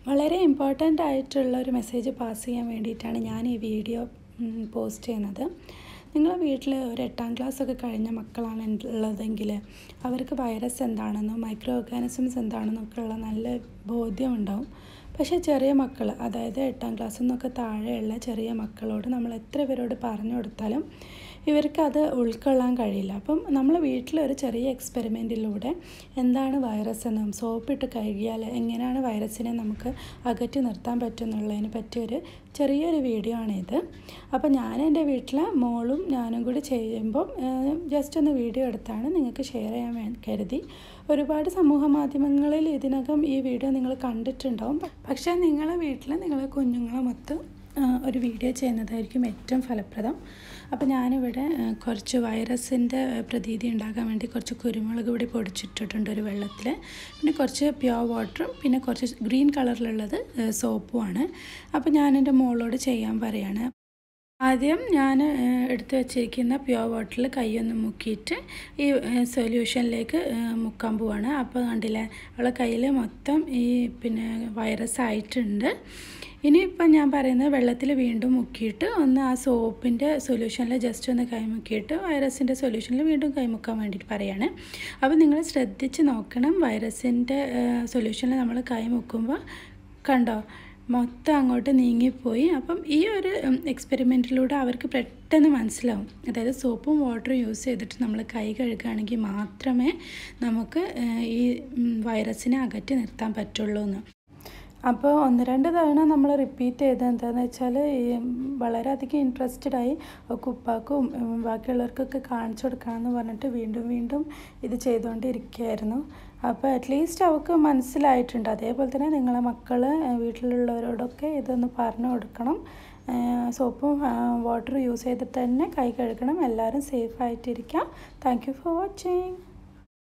വളരെ ഇമ്പോർട്ടൻ്റ് ആയിട്ടുള്ള ഒരു മെസ്സേജ് പാസ് ചെയ്യാൻ വേണ്ടിയിട്ടാണ് ഞാൻ ഈ വീഡിയോ പോസ്റ്റ് ചെയ്യുന്നത് നിങ്ങളെ വീട്ടിൽ ഒരു എട്ടാം ക്ലാസ് ഒക്കെ കഴിഞ്ഞ മക്കളാണ് ഉള്ളതെങ്കിൽ അവർക്ക് വൈറസ് എന്താണെന്നോ മൈക്രോ ഓർഗാനിസംസ് എന്താണെന്നൊക്കെ ഉള്ള നല്ല ബോധ്യമുണ്ടാവും പക്ഷേ ചെറിയ മക്കൾ അതായത് എട്ടാം ക്ലാസ്സിൽ നിന്നൊക്കെ താഴെയുള്ള ചെറിയ മക്കളോട് നമ്മൾ എത്ര പേരോട് പറഞ്ഞു കൊടുത്താലും ഇവർക്കത് ഉൾക്കൊള്ളാൻ കഴിയില്ല അപ്പം നമ്മൾ വീട്ടിലൊരു ചെറിയ എക്സ്പെരിമെൻറ്റിലൂടെ എന്താണ് വൈറസ് എന്നും സോപ്പിട്ട് കഴുകിയാൽ എങ്ങനെയാണ് വൈറസിനെ നമുക്ക് അകറ്റി നിർത്താൻ പറ്റുമെന്നുള്ളതിനെ പറ്റിയൊരു ചെറിയൊരു വീഡിയോ ആണിത് അപ്പോൾ ഞാൻ എൻ്റെ വീട്ടിൽ മോളും ഞാനും കൂടി ചെയ്യുമ്പോൾ ജസ്റ്റ് ഒന്ന് വീഡിയോ എടുത്താണ് നിങ്ങൾക്ക് ഷെയർ ചെയ്യാൻ വേ കരുതി ഒരുപാട് സമൂഹ മാധ്യമങ്ങളിൽ ഇതിനകം ഈ വീഡിയോ നിങ്ങൾ കണ്ടിട്ടുണ്ടാവും പക്ഷേ നിങ്ങളെ വീട്ടിൽ നിങ്ങളെ കുഞ്ഞുങ്ങളെ മൊത്തം ഒരു വീഡിയോ ചെയ്യുന്നതായിരിക്കും ഏറ്റവും ഫലപ്രദം അപ്പോൾ ഞാനിവിടെ കുറച്ച് വൈറസിൻ്റെ പ്രതീതി ഉണ്ടാകാൻ വേണ്ടി കുറച്ച് കുരുമുളക് പൊടി പൊടിച്ചിട്ടിട്ടുണ്ട് ഒരു വെള്ളത്തിൽ പിന്നെ കുറച്ച് പ്യോർ വാട്ടറും പിന്നെ കുറച്ച് ഗ്രീൻ കളറിലുള്ളത് സോപ്പുമാണ് അപ്പോൾ ഞാൻ എൻ്റെ മോളോട് ചെയ്യാൻ പറയാണ് ആദ്യം ഞാൻ എടുത്തു വച്ചിരിക്കുന്ന പ്യോർ വാട്ടറിൽ കൈയൊന്ന് മുക്കിയിട്ട് ഈ സൊല്യൂഷനിലേക്ക് മുക്കാൻ പോവാണ് അപ്പോൾ കണ്ടില്ലേ അവളെ കയ്യിൽ മൊത്തം ഈ പിന്നെ വൈറസ് ആയിട്ടുണ്ട് ഇനിയിപ്പം ഞാൻ പറയുന്നത് വെള്ളത്തിൽ വീണ്ടും മുക്കിയിട്ട് ഒന്ന് ആ സോപ്പിൻ്റെ സൊല്യൂഷനിൽ ജസ്റ്റ് ഒന്ന് കൈമുക്കിയിട്ട് വൈറസിൻ്റെ സൊല്യൂഷനിൽ വീണ്ടും കൈമുക്കാൻ വേണ്ടിയിട്ട് പറയാണ് അപ്പോൾ നിങ്ങൾ ശ്രദ്ധിച്ച് നോക്കണം വൈറസിൻ്റെ സൊല്യൂഷനിൽ നമ്മൾ കൈ മുക്കുമ്പോൾ കണ്ടോ മൊത്തം അങ്ങോട്ട് നീങ്ങിപ്പോയി അപ്പം ഈ ഒരു എക്സ്പെരിമെൻറ്റിലൂടെ അവർക്ക് പെട്ടെന്ന് മനസ്സിലാവും അതായത് സോപ്പും വാട്ടറും യൂസ് ചെയ്തിട്ട് നമ്മൾ കൈ കഴുകുകയാണെങ്കിൽ മാത്രമേ നമുക്ക് ഈ വൈറസിനെ അകറ്റി നിർത്താൻ പറ്റുള്ളൂ എന്ന് അപ്പോൾ ഒന്ന് രണ്ട് തവണ നമ്മൾ റിപ്പീറ്റ് ചെയ്ത് എന്താണെന്ന് വെച്ചാൽ ഈ വളരെയധികം ഇൻട്രസ്റ്റഡ് ആയി ഉപ്പാക്കും ബാക്കിയുള്ളവർക്കൊക്കെ കാണിച്ചു കൊടുക്കണമെന്ന് പറഞ്ഞിട്ട് വീണ്ടും വീണ്ടും ഇത് ചെയ്തുകൊണ്ടിരിക്കുകയായിരുന്നു അപ്പോൾ അറ്റ്ലീസ്റ്റ് അവൾക്ക് മനസ്സിലായിട്ടുണ്ട് അതേപോലെ തന്നെ നിങ്ങളെ മക്കൾ വീട്ടിലുള്ളവരോടൊക്കെ ഇതൊന്ന് പറഞ്ഞു കൊടുക്കണം സോപ്പും വാട്ടറും യൂസ് ചെയ്തിട്ട് തന്നെ കൈ കഴുകണം എല്ലാവരും സേഫ് ആയിട്ടിരിക്കാം താങ്ക് യു ഫോർ വാച്ചിങ്